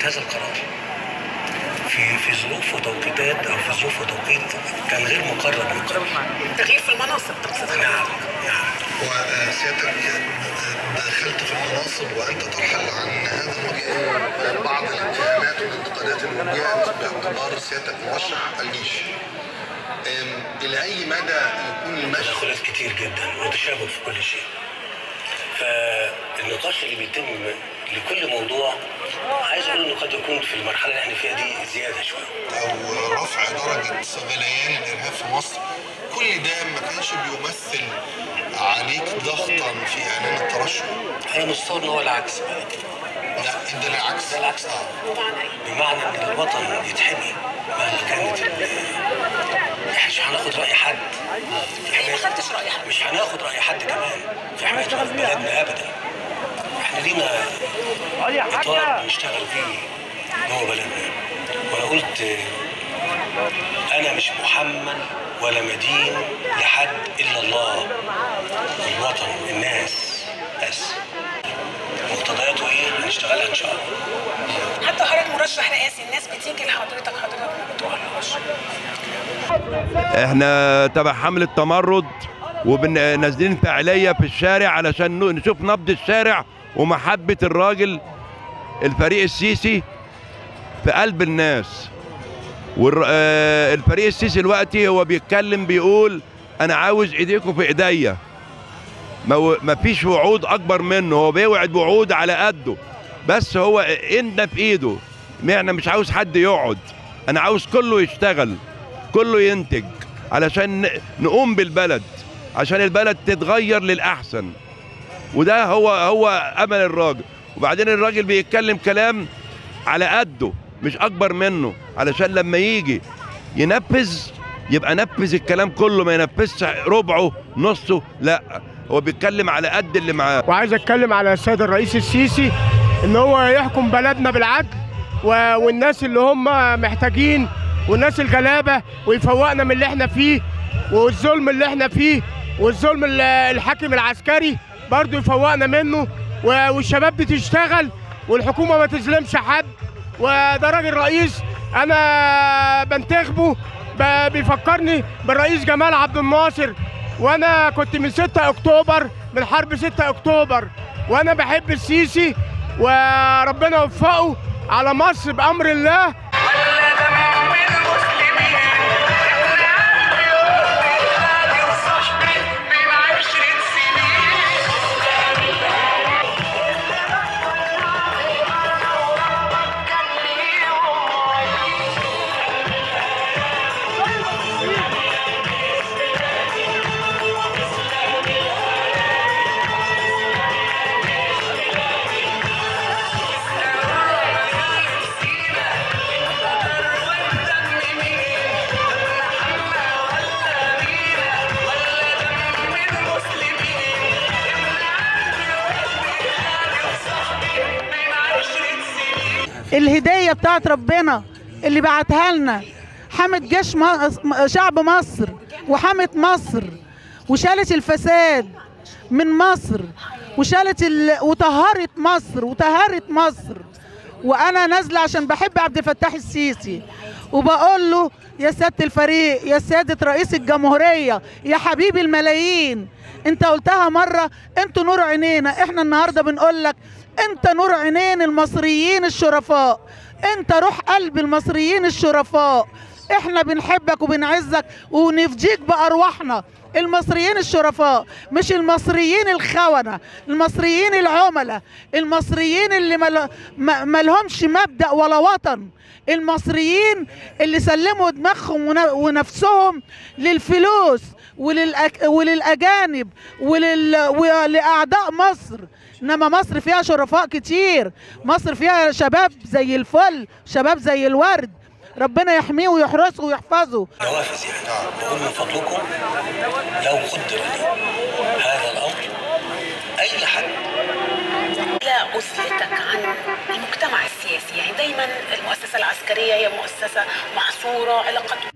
هذا القرار في في ظروف وتوقيتات او في ظروف وتوقيت كان غير مقرر من قبل تغيير في المناصب تقصد نعم نعم وسيادتك دخلت في المناصب وانت ترحل عن هذا المكان بعض الاتهامات والانتقادات الموجهه باعتبار سيادتك مرشح الجيش أم، الى اي مدى يكون المشي تدخلات كتير جدا وتشابه في كل شيء فالنقاش اللي بيتم لكل موضوع عايز اقول انه قد يكون في المرحله اللي احنا فيها دي زياده شويه او رفع درجه غليان الارهاب في مصر كل ده ما كانش بيمثل عليك ضغطا في اعلان الترشح انا متصور ان هو العكس لا ده العكس ده العكس اه بمعنى ان الوطن يتحمي مهما كانت ال- احنا مش هناخد راي حد في يعني ما حماية- خدتش رأي حد مش هناخد راي حد كمان في حمايه بلدنا ابدا احنا لينا اطار بنشتغل فيه جوه بلدنا وانا قلت آه، انا مش محمل ولا مدين لحد الا الله الوطن الناس بس مقتضياته ايه هنشتغلها ان شاء الله حتى حضرتك مرشح رئاسي الناس بتيجي لحضرتك حضرتك ما بتقولهاش احنا تبع حملة تمرد ونازلين فعالية في الشارع علشان ن- نشوف نبض الشارع ومحبة الراجل الفريق السيسي في قلب الناس والفريق السيسي دلوقتي هو بيتكلم بيقول انا عاوز ايديكم في ايديا ما و- ما فيش وعود اكبر منه هو بيوعد وعود على قده بس هو ايدنا في ايده احنا مش عاوز حد يقعد انا عاوز كله يشتغل كله ينتج علشان ن- نقوم بالبلد عشان البلد تتغير للاحسن وده هو هو امل الراجل وبعدين الراجل بيتكلم كلام على قده مش اكبر منه علشان لما يجي ينفذ يبقى نفذ الكلام كله ما ينفذش ربعه نصه لا هو بيتكلم على قد اللي معاه وعايز اتكلم على السيد الرئيس السيسي ان هو يحكم بلدنا بالعدل و- والناس اللي هم محتاجين والناس الغلابه ويفوقنا من اللي احنا فيه والظلم اللي احنا فيه والظلم ال- الحاكم العسكري برضه يفوقنا منه و- والشباب بتشتغل والحكومه ما تظلمش حد وده راجل رئيس انا بنتخبه ب- بيفكرني بالرئيس جمال عبد الناصر وانا كنت من 6 اكتوبر من حرب 6 اكتوبر وانا بحب السيسي وربنا يوفقه على مصر بامر الله الهدية بتاعت ربنا اللي بعتها لنا حمت جيش م- شعب مصر وحمت مصر وشالت الفساد من مصر وشالت ال... وطهرت مصر وطهرت مصر وانا نازله عشان بحب عبد الفتاح السيسي وبقول له يا سياده الفريق يا سياده رئيس الجمهوريه يا حبيب الملايين انت قلتها مره انتوا نور عينينا احنا النهارده بنقول لك انت نور عينين المصريين الشرفاء انت روح قلب المصريين الشرفاء احنا بنحبك وبنعزك ونفديك بارواحنا المصريين الشرفاء مش المصريين الخونة المصريين العملاء المصريين اللي مل... ما- ملهمش مبدأ ولا وطن المصريين اللي سلموا دماغهم ون- ونفسهم للفلوس وللأك... وللأجانب ولل... ولأعداء مصر إنما مصر فيها شرفاء كتير مصر فيها شباب زي الفل شباب زي الورد ربنا يحميه ويحرسه ويحفظه نوافذ يعني بقول من فضلكم لو قدر لي هذا الامر اي حد لا عزلتك عن المجتمع السياسي يعني دايما المؤسسة العسكرية هي مؤسسة محصورة علاقات